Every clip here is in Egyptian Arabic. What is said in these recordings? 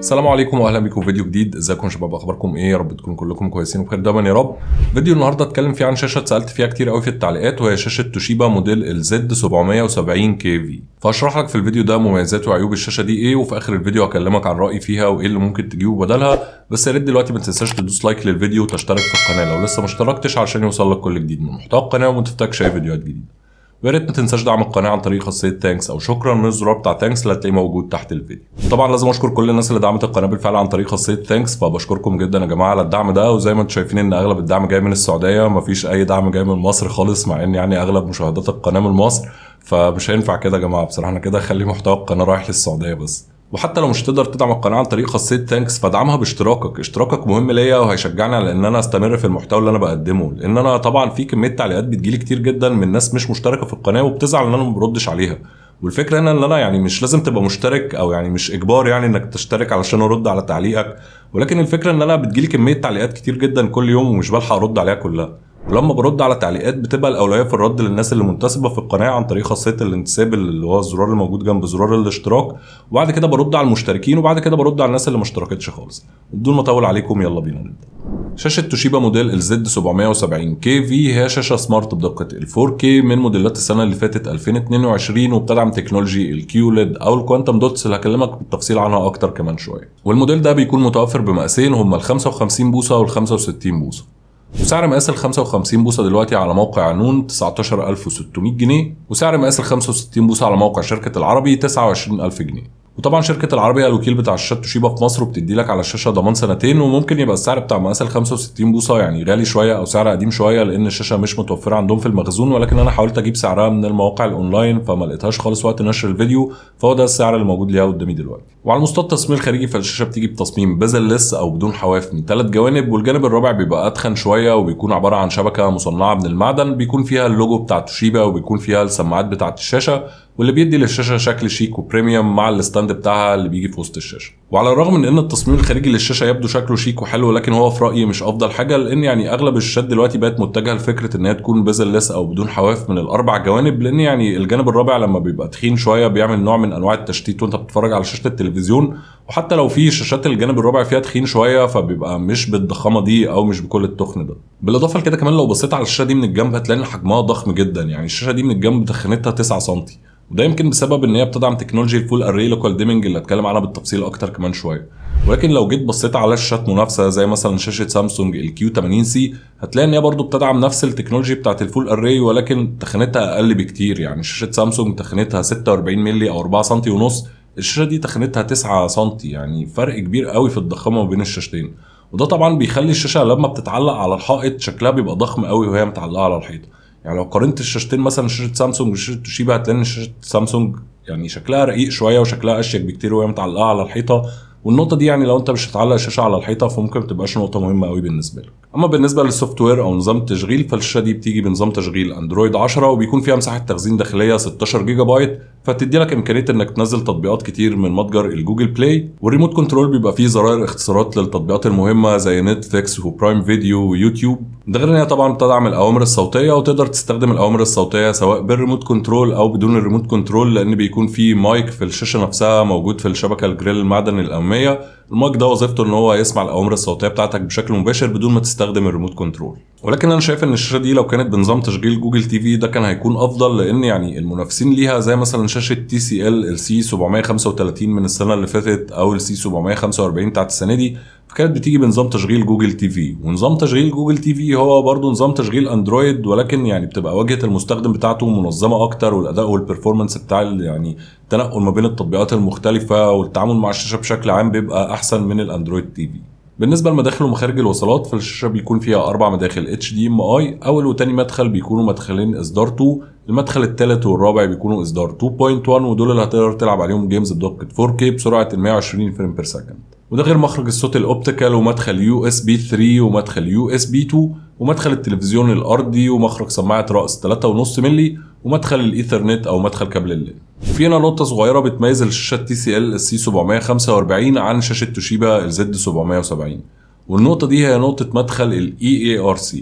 السلام عليكم واهلا بكم في فيديو جديد ازيكم يا شباب اخباركم ايه يا رب تكونوا كلكم كويسين وبخير دايما يا رب فيديو النهارده اتكلم فيه عن شاشه اتسالت فيها كتير قوي في التعليقات وهي شاشه توشيبا موديل الزد 770 كي في فاشرح لك في الفيديو ده مميزات وعيوب الشاشه دي ايه وفي اخر الفيديو هكلمك عن رايي فيها وايه اللي ممكن تجيبه بدلها بس يا ريت دلوقتي ما تنساش تدوس لايك للفيديو وتشترك في القناه لو لسه ما اشتركتش عشان يوصل لك كل جديد من محتوى القناه وما تفوتكش اي فيديوهات جديده ويا ريت ما تنساش دعم القناه عن طريق خاصيه تانكس او شكرا من الزرار بتاع تانكس اللي هتلاقيه موجود تحت الفيديو طبعا لازم اشكر كل الناس اللي دعمت القناه بالفعل عن طريق خاصيه تانكس فبشكركم جدا يا جماعه على الدعم ده وزي ما انتم شايفين ان اغلب الدعم جاي من السعوديه مفيش اي دعم جاي من مصر خالص مع ان يعني اغلب مشاهدات القناه من مصر فمش هينفع كده يا جماعه بصراحه انا كده اخلي محتوى القناه رايح للسعوديه بس وحتى لو مش تقدر تدعم القناه عن طريق خاصيه تانكس فادعمها باشتراكك اشتراكك مهم ليا وهيشجعني على ان انا استمر في المحتوى اللي انا بقدمه لان انا طبعا في كميه تعليقات بتجيلي كتير جدا من ناس مش مشتركه في القناه وبتزعل ان انا ما بردش عليها والفكره هنا ان انا يعني مش لازم تبقى مشترك او يعني مش اجبار يعني انك تشترك علشان ارد على تعليقك ولكن الفكره ان انا بتجيلي كميه تعليقات كتير جدا كل يوم ومش بلحق ارد عليها كلها ولما برد على تعليقات بتبقى الاولويه في الرد للناس اللي منتسبه في القناه عن طريق خاصيه الانتساب اللي هو الزرار الموجود جنب زرار الاشتراك وبعد كده برد على المشتركين وبعد كده برد على الناس اللي ما اشتركتش خالص وبدون ما اطول عليكم يلا بينا نبدا شاشة توشيبا موديل الزد 770 كي في هي شاشة سمارت بدقة ال 4K من موديلات السنة اللي فاتت 2022 وبتدعم تكنولوجي الكيوليد أو الكوانتم دوتس اللي هكلمك بالتفصيل عنها أكتر كمان شوية. والموديل ده بيكون متوفر بمقاسين هما ال 55 بوصة وال 65 بوصة. وسعر مقاس ال 55 بوصه دلوقتي على موقع نون 19600 جنيه وسعر مقاس ال 65 بوصه على موقع شركه العربي 29000 جنيه وطبعا شركه العربي هي الوكيل بتاع شاشات توشيبا في مصر وبتدي لك على الشاشه ضمان سنتين وممكن يبقى السعر بتاع مقاس ال 65 بوصه يعني غالي شويه او سعر قديم شويه لان الشاشه مش متوفره عندهم في المخزون ولكن انا حاولت اجيب سعرها من المواقع الاونلاين فما لقيتهاش خالص وقت نشر الفيديو فهو ده السعر اللي موجود ليها قدامي دلوقتي وعلى المستوى التصميم الخارجي فالشاشه بتيجي بتصميم بزل لس او بدون حواف من ثلاث جوانب والجانب الرابع بيبقى اتخن شويه وبيكون عباره عن شبكه مصنعه من المعدن بيكون فيها اللوجو بتاع توشيبا وبيكون فيها السماعات بتاعه الشاشه واللي بيدي للشاشه شكل شيك وبريميوم مع الستاند بتاعها اللي بيجي في وسط الشاشه وعلى الرغم من ان التصميم الخارجي للشاشه يبدو شكله شيك وحلو لكن هو في رايي مش افضل حاجه لان يعني اغلب الشاشات دلوقتي بقت متجهه لفكره ان هي تكون بيزل ليس او بدون حواف من الاربع جوانب لان يعني الجانب الرابع لما بيبقى تخين شويه بيعمل نوع من انواع التشتيت وانت بتتفرج على شاشه التلفزيون وحتى لو في شاشات الجانب الرابع فيها تخين شويه فبيبقى مش بالضخامه دي او مش بكل التخن ده بالاضافه لكده كمان لو بصيت على الشاشه دي من الجنب هتلاقي ان حجمها ضخم جدا يعني الشاشه دي من الجنب تخنتها 9 سم وده يمكن بسبب ان هي بتدعم تكنولوجيا الفول اري لوكال ديمنج اللي هتكلم عنها بالتفصيل اكتر كمان شويه ولكن لو جيت بصيت على شاشات منافسه زي مثلا شاشه سامسونج الكيو 80 سي هتلاقي ان هي برضو بتدعم نفس التكنولوجيا بتاعت الفول اري ولكن تخنتها اقل بكتير يعني شاشه سامسونج تخنتها 46 مللي او 4 سم ونص الشاشه دي تخنتها 9 سم يعني فرق كبير قوي في الضخامه ما بين الشاشتين وده طبعا بيخلي الشاشه لما بتتعلق على الحائط شكلها بيبقى ضخم قوي وهي متعلقه على الحيطه يعني لو قارنت الشاشتين مثلا شاشه سامسونج وشاشه توشيبا هتلاقي ان شاشه سامسونج يعني شكلها رقيق شويه وشكلها اشيك بكتير وهي متعلقه على الحيطه والنقطة دي يعني لو انت مش هتعلق الشاشة على الحيطة فممكن ما تبقاش نقطة مهمة قوي بالنسبة لك. أما بالنسبة للسوفت وير أو نظام التشغيل فالشاشة دي بتيجي بنظام تشغيل أندرويد 10 وبيكون فيها مساحة تخزين داخلية 16 جيجا بايت فتدي لك إمكانية إنك تنزل تطبيقات كتير من متجر الجوجل بلاي والريموت كنترول بيبقى فيه زراير اختصارات للتطبيقات المهمة زي نتفليكس وبرايم فيديو ويوتيوب ده غير ان هي طبعا بتدعم الاوامر الصوتيه وتقدر تستخدم الاوامر الصوتيه سواء بالريموت كنترول او بدون الريموت كنترول لان بيكون في مايك في الشاشه نفسها موجود في الشبكه الجريل المعدني الاماميه المايك ده وظيفته ان هو يسمع الاوامر الصوتيه بتاعتك بشكل مباشر بدون ما تستخدم الريموت كنترول ولكن انا شايف ان الشاشه دي لو كانت بنظام تشغيل جوجل تي في ده كان هيكون افضل لان يعني المنافسين ليها زي مثلا شاشه تي سي ال السي 735 من السنه اللي فاتت او السي 745 بتاعت السنه دي فكانت بتيجي بنظام تشغيل جوجل تي في ونظام تشغيل جوجل تي في هو برضه نظام تشغيل اندرويد ولكن يعني بتبقى واجهه المستخدم بتاعته منظمه اكتر والاداء والبرفورمانس بتاع يعني التنقل ما بين التطبيقات المختلفه والتعامل مع الشاشه بشكل عام بيبقى احسن من الاندرويد تي في بالنسبه لمداخل ومخارج الوصلات فالشاشه بيكون فيها اربع مداخل اتش دي ام اي اول وتاني مدخل بيكونوا مدخلين اصدار 2 المدخل الثالث والرابع بيكونوا اصدار 2.1 ودول اللي هتقدر تلعب عليهم جيمز بدقه 4K بسرعه ال 120 فريم بير سكند وده غير مخرج الصوت الاوبتيكال ومدخل يو اس بي 3 ومدخل يو اس بي 2 ومدخل التلفزيون الارضي ومخرج سماعه راس 3.5 مللي ومدخل الايثرنت او مدخل كابل الليل في هنا نقطة صغيرة بتميز الشاشة تي سي ال السي 745 عن شاشة توشيبا الزد 770 والنقطة دي هي نقطة مدخل الاي اي ار سي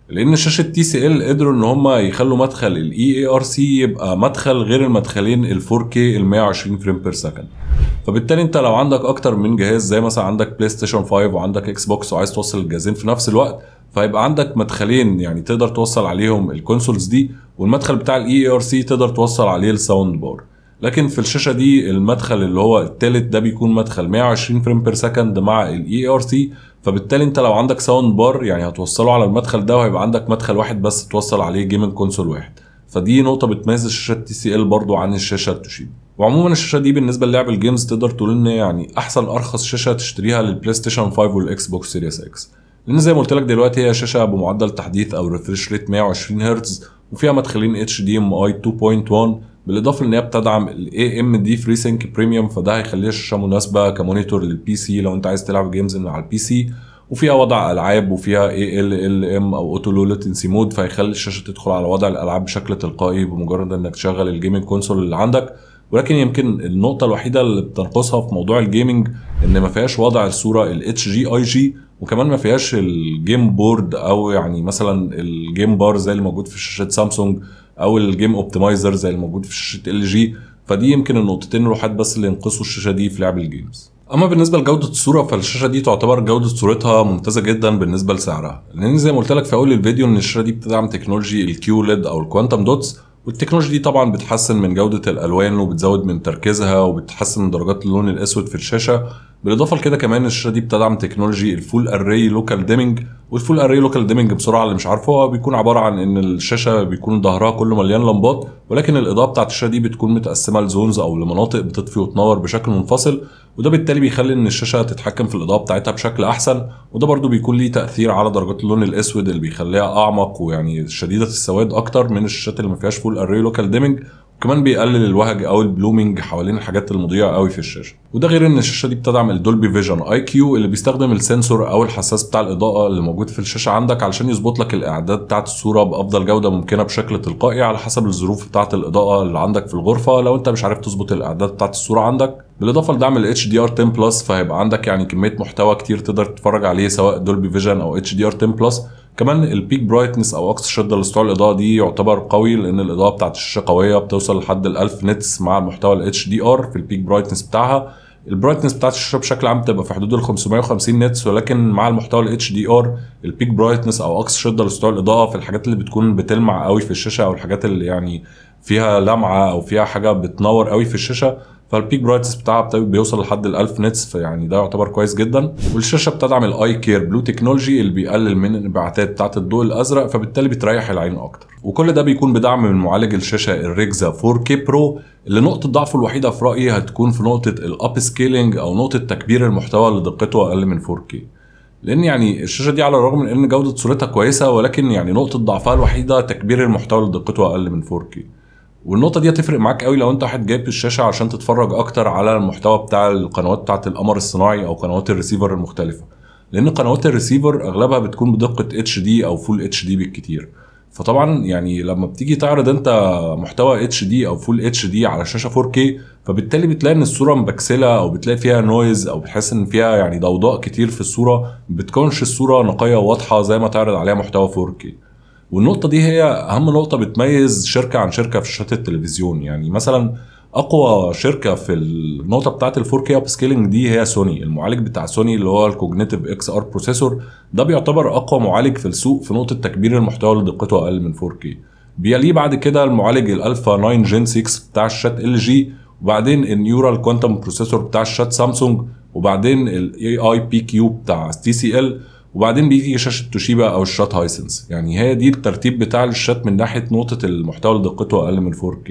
لان شاشه تي سي ال قدروا ان هم يخلوا مدخل الاي اي ار سي يبقى مدخل غير المدخلين ال 4 كي ال 120 فريم بير سكند فبالتالي انت لو عندك اكتر من جهاز زي مثلا عندك بلاي ستيشن 5 وعندك اكس بوكس وعايز توصل الجهازين في نفس الوقت فيبقى عندك مدخلين يعني تقدر توصل عليهم الكونسولز دي والمدخل بتاع الاي ار سي تقدر توصل عليه الساوند بار لكن في الشاشه دي المدخل اللي هو التالت ده بيكون مدخل 120 فريم بير سكند مع الاي ار سي فبالتالي انت لو عندك ساوند بار يعني هتوصله على المدخل ده وهيبقى عندك مدخل واحد بس توصل عليه جيمنج كونسول واحد فدي نقطة بتميز الشاشة تي سي ال برضو عن الشاشة التوشيبا وعموما الشاشة دي بالنسبة للعب الجيمز تقدر تقول ان يعني احسن ارخص شاشة تشتريها للبلاي ستيشن 5 والاكس بوكس سيريس اكس لان زي ما قلت لك دلوقتي هي شاشة بمعدل تحديث او ريفرش ريت 120 هرتز وفيها مدخلين اتش دي ام اي 2.1 بالاضافه ان هي بتدعم الاي ام دي فري سينك بريميوم فده هيخليها شاشه مناسبه كمونيتور للبي سي لو انت عايز تلعب جيمز من على البي سي وفيها وضع العاب وفيها اي ال ال ام او اوتو لو لاتنسي مود فيخلي الشاشه تدخل على وضع الالعاب بشكل تلقائي بمجرد انك تشغل الجيمنج كونسول اللي عندك ولكن يمكن النقطة الوحيدة اللي بتنقصها في موضوع الجيمنج ان ما فيهاش وضع الصورة ال جي اي جي وكمان ما فيهاش الجيم بورد او يعني مثلا الجيم بار زي اللي موجود في شاشة سامسونج او الجيم اوبتمايزر زي اللي موجود في شاشة ال جي فدي يمكن النقطتين الوحيد بس اللي ينقصوا الشاشة دي في لعب الجيمز اما بالنسبه لجوده الصوره فالشاشه دي تعتبر جوده صورتها ممتازه جدا بالنسبه لسعرها لان زي ما قلت لك في اول الفيديو ان الشاشه دي بتدعم تكنولوجي الكيو ليد او الكوانتم دوتس والتكنولوجي دي طبعا بتحسن من جودة الألوان وبتزود من تركيزها وبتحسن من درجات اللون الأسود في الشاشة بالإضافة لكده كمان الشاشة دي بتدعم تكنولوجي الفول أري لوكال ديمنج والفول أري لوكال ديمنج بسرعة اللي مش عارفه هو بيكون عبارة عن إن الشاشة بيكون ظهرها كله مليان لمبات ولكن الإضاءة بتاعت الشاشة دي بتكون متقسمة لزونز أو لمناطق بتطفي وتنور بشكل منفصل وده بالتالي بيخلي ان الشاشه تتحكم في الاضاءه بتاعتها بشكل احسن وده برضو بيكون ليه تاثير على درجات اللون الاسود اللي بيخليها اعمق ويعني شديده السواد اكتر من الشاشات اللي ما فيهاش فول اري لوكال ديمنج وكمان بيقلل الوهج او البلومينج حوالين الحاجات المضيئه قوي في الشاشه وده غير ان الشاشه دي بتدعم الدولبي فيجن اي كيو اللي بيستخدم السنسور او الحساس بتاع الاضاءه اللي موجود في الشاشه عندك علشان يظبط لك الاعداد بتاعه الصوره بافضل جوده ممكنه بشكل تلقائي على حسب الظروف بتاعه الاضاءه اللي عندك في الغرفه لو انت مش عارف تظبط الاعداد بتاعه الصوره عندك بالاضافه لدعم ال HDR 10 بلس فهيبقى عندك يعني كميه محتوى كتير تقدر تتفرج عليه سواء دولبي فيجن او HDR 10 بلس كمان البيك برايتنس او اقصى شده لسطوع الاضاءه دي يعتبر قوي لان الاضاءه بتاعت الشاشه قويه بتوصل لحد ال 1000 نتس مع المحتوى ال HDR في البيك برايتنس بتاعها البرايتنس بتاعت الشاشه بشكل عام بتبقى في حدود ال 550 نتس ولكن مع المحتوى ال HDR البيك برايتنس او اقصى شده لسطوع الاضاءه في الحاجات اللي بتكون بتلمع قوي في الشاشه او الحاجات اللي يعني فيها لمعه او فيها حاجه بتنور قوي في الشاشه فالبيك برايتنس بتاعها بيوصل لحد ال 1000 نتس فيعني ده يعتبر كويس جدا والشاشه بتدعم الاي كير بلو تكنولوجي اللي بيقلل من الانبعاثات بتاعه الضوء الازرق فبالتالي بتريح العين اكتر وكل ده بيكون بدعم من معالج الشاشه الريكزا 4K برو اللي نقطه ضعفه الوحيده في رايي هتكون في نقطه الاب سكيلينج او نقطه تكبير المحتوى اللي دقته اقل من 4K لان يعني الشاشه دي على الرغم من ان جوده صورتها كويسه ولكن يعني نقطه ضعفها الوحيده تكبير المحتوى اللي دقته اقل من 4K والنقطه دي هتفرق معاك قوي لو انت واحد جايب الشاشه عشان تتفرج اكتر على المحتوى بتاع القنوات بتاعه القمر الصناعي او قنوات الريسيفر المختلفه لان قنوات الريسيفر اغلبها بتكون بدقه اتش دي او فول اتش دي بالكتير فطبعا يعني لما بتيجي تعرض انت محتوى اتش دي او فول اتش دي على شاشه 4K فبالتالي بتلاقي ان الصوره مبكسله او بتلاقي فيها نويز او بتحس ان فيها يعني ضوضاء كتير في الصوره ما بتكونش الصوره نقيه وواضحه زي ما تعرض عليها محتوى 4K والنقطة دي هي أهم نقطة بتميز شركة عن شركة في شاشات التلفزيون يعني مثلا أقوى شركة في النقطة بتاعة ال 4K أب سكيلينج دي هي سوني المعالج بتاع سوني اللي هو الكوجنيتيف اكس ار بروسيسور ده بيعتبر أقوى معالج في السوق في نقطة تكبير المحتوى اللي دقته أقل من 4K بيليه بعد كده المعالج الالفا 9 جين 6 بتاع الشات ال جي وبعدين النيورال كوانتم بروسيسور بتاع الشات سامسونج وبعدين الاي اي بي كيو بتاع تي سي ال وبعدين بيجي شاشه توشيبا او الشات هايسنس يعني هي دي الترتيب بتاع الشات من ناحيه نقطه المحتوى اللي دقته اقل من 4K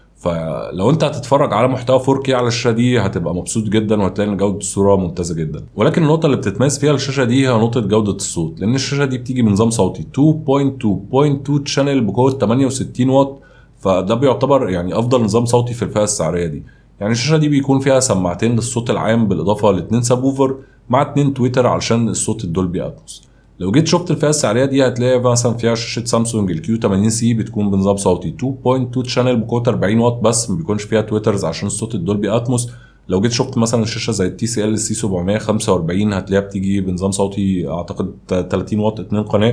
فلو انت هتتفرج على محتوى 4K على الشاشه دي هتبقى مبسوط جدا وهتلاقي ان جوده الصوره ممتازه جدا ولكن النقطه اللي بتتميز فيها الشاشه دي هي نقطه جوده الصوت لان الشاشه دي بتيجي بنظام صوتي 2.2.2 تشانل بقوه 68 واط فده بيعتبر يعني افضل نظام صوتي في الفئه السعريه دي يعني الشاشه دي بيكون فيها سماعتين للصوت العام بالاضافه لاثنين سب ووفر مع اتنين تويتر علشان الصوت الدولبي اتموس لو جيت شفت الفئه السعريه دي هتلاقي مثلا فيها شاشه سامسونج الكيو 80 سي بتكون بنظام صوتي 2.2 شانل بقوه 40 واط بس ما بيكونش فيها تويترز عشان الصوت الدولبي اتموس لو جيت شفت مثلا الشاشه زي التي سي ال سي 745 هتلاقيها بتيجي بنظام صوتي اعتقد 30 واط اتنين قناه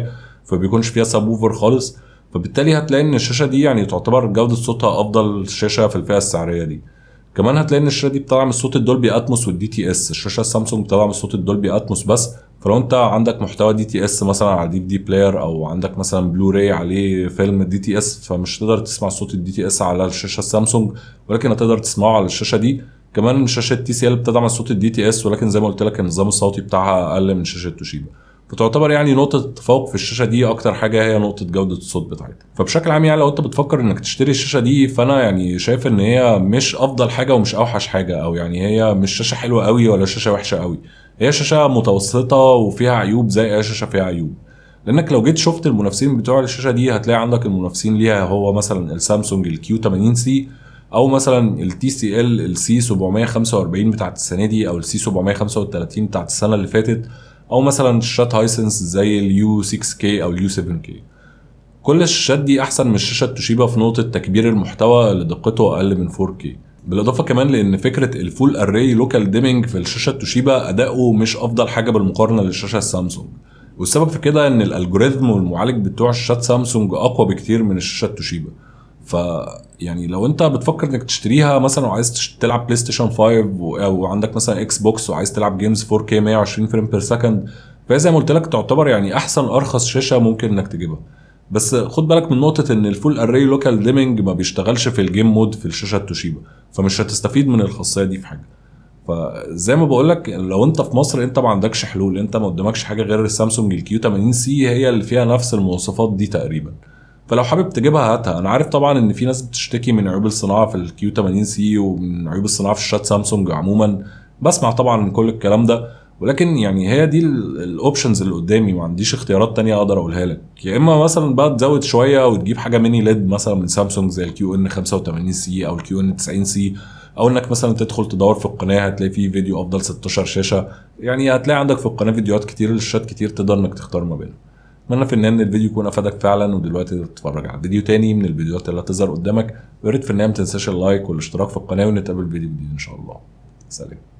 فبيكونش فيها سب ووفر خالص فبالتالي هتلاقي ان الشاشه دي يعني تعتبر جوده صوتها افضل شاشه في الفئه السعريه دي كمان هتلاقي ان الشاشه دي بتدعم الصوت الدولبي اتموس والدي تي اس الشاشه السامسونج بتدعم الصوت الدولبي اتموس بس فلو انت عندك محتوى دي تي اس مثلا على دي دي بلاير او عندك مثلا بلوراي عليه فيلم دي تي اس فمش تقدر تسمع صوت الدي تي اس على الشاشه السامسونج ولكن هتقدر تسمعه على الشاشه دي كمان شاشه تي سي ال بتدعم الصوت الدي تي اس ولكن زي ما قلت لك النظام الصوتي بتاعها اقل من شاشه توشيبا فتعتبر يعني نقطة تفوق في الشاشة دي أكتر حاجة هي نقطة جودة الصوت بتاعتها فبشكل عام يعني لو أنت بتفكر إنك تشتري الشاشة دي فأنا يعني شايف إن هي مش أفضل حاجة ومش أوحش حاجة أو يعني هي مش شاشة حلوة قوي ولا شاشة وحشة قوي هي شاشة متوسطة وفيها عيوب زي أي شاشة فيها عيوب لانك لو جيت شفت المنافسين بتوع الشاشه دي هتلاقي عندك المنافسين ليها هو مثلا السامسونج الكيو 80 سي او مثلا التي سي ال السي 745 بتاعت السنه دي او السي 735 بتاعت السنه اللي فاتت او مثلا شاشات هايسنس زي اليو 6 كي او اليو 7 كي كل الشاشات دي احسن من الشاشه توشيبا في نقطه تكبير المحتوى اللي دقته اقل من 4K بالاضافه كمان لان فكره الفول اري لوكال ديمينج في الشاشه توشيبا اداؤه مش افضل حاجه بالمقارنه للشاشه السامسونج والسبب في كده ان الالجوريزم والمعالج بتوع شاشات سامسونج اقوى بكتير من الشاشات توشيبا ف يعني لو انت بتفكر انك تشتريها مثلا وعايز تلعب بلاي ستيشن 5 او عندك مثلا اكس بوكس وعايز تلعب جيمز 4K 120 فريم بير سكند فهي زي ما قلت لك تعتبر يعني احسن ارخص شاشه ممكن انك تجيبها بس خد بالك من نقطة ان الفول اري لوكال ديمينج ما بيشتغلش في الجيم مود في الشاشة التوشيبا فمش هتستفيد من الخاصية دي في حاجة فزي ما بقول لك لو انت في مصر انت ما عندكش حلول انت ما قدامكش حاجة غير السامسونج الكيو 80 سي هي اللي فيها نفس المواصفات دي تقريبا فلو حابب تجيبها هاتها انا عارف طبعا ان في ناس بتشتكي من عيوب الصناعه في الكيو 80 سي ومن عيوب الصناعه في الشات سامسونج عموما بسمع طبعا من كل الكلام ده ولكن يعني هي دي الاوبشنز اللي قدامي ما عنديش اختيارات تانية اقدر اقولها لك يا اما مثلا بقى تزود شويه وتجيب حاجه ميني ليد مثلا من سامسونج زي الكيو ان 85 سي او الكيو ان 90 سي او انك مثلا تدخل تدور في القناه هتلاقي فيه فيديو افضل 16 شاشه يعني هتلاقي عندك في القناه فيديوهات كتير للشات كتير تقدر انك تختار ما بينهم اتمنى في النهايه ان الفيديو يكون افادك فعلا ودلوقتي تقدر تتفرج على فيديو تاني من الفيديوهات اللي هتظهر قدامك ويا ريت في النهايه ما تنساش اللايك والاشتراك في القناه ونتقابل فيديو جديد ان شاء الله سلام